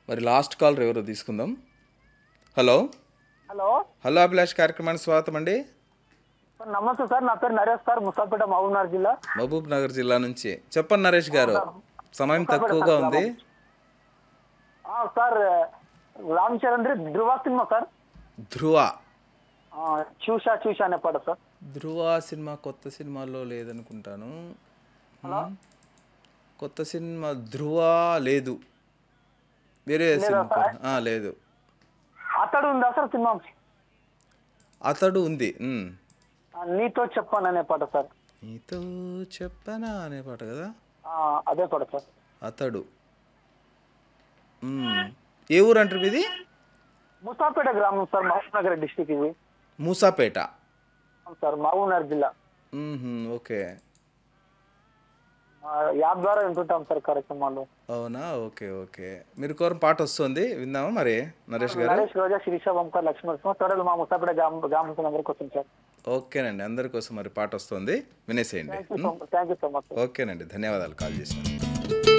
మరి last call ఎవరో తీసుకుందాం హలో హలో హలో అభిలాష్ కార్యక్రమానికి స్వాగతం అండి సార్ నమస్తే సార్ నా పేరు నరేష్ సార్ ముస్తాపేట మహబూబ్నగర్ జిల్లా మహబూబ్ నగర్ జిల్లా నుంచి చెప్పండి నరేష్ గారు సమయం తక్కువగా ఉంది ఆ, sir Ram Charan Dhruva cinema sir Dhruva ఆ, చూసా చూసా అనే పాట సార్ ధ్రువ సినిమా కొత్త సినిమాలో లేదనుకుంటాను హ్మ్. కొత్త సినిమా ధ్రువ లేదు వేరే సినిమా కూడా- ఆ, లేదు అతడు ఉందా సార్ సినిమా అతడు ఉంది హ్మ్. ఆ, నీతో చెప్పాను అనే పాట సార్ నీతో చెప్పనా అనే పాట కదా ఆ, అదే పాట సార్ అతడు మ్మ్. ఏ ఊరు అంటారు ఇది ముస్తాపేట గ్రామం సార్ మహబూబ్నగర్ డిస్టిక్ ఇది మూసాపేట అవును సార్ మహబూబ్నగర్ జిల్లా మ్మ్హ్మ్, ఓకే ఆ, యాప్ ద్వారా వింటుంటాం సార్ కార్యక్రమాలు అవునా ఓకే ఓకే మీరు కోరం పాట వస్తుంది విందామా మరి నరేష్ గారు నరేష్ రోజా శిరీష వంకర్ లక్ష్మణ త్వరలో మా ముస్తాపేట గ్రామం గ్రామం అందరికి వస్తుంది సార్ ఓకేనండి అందరి కోసం మరి పాట వస్తుంది వినేసేయండి thank you so much thank you so much ఓకేనండి ధన్యవాదాలు కాల్ చేసినందుకు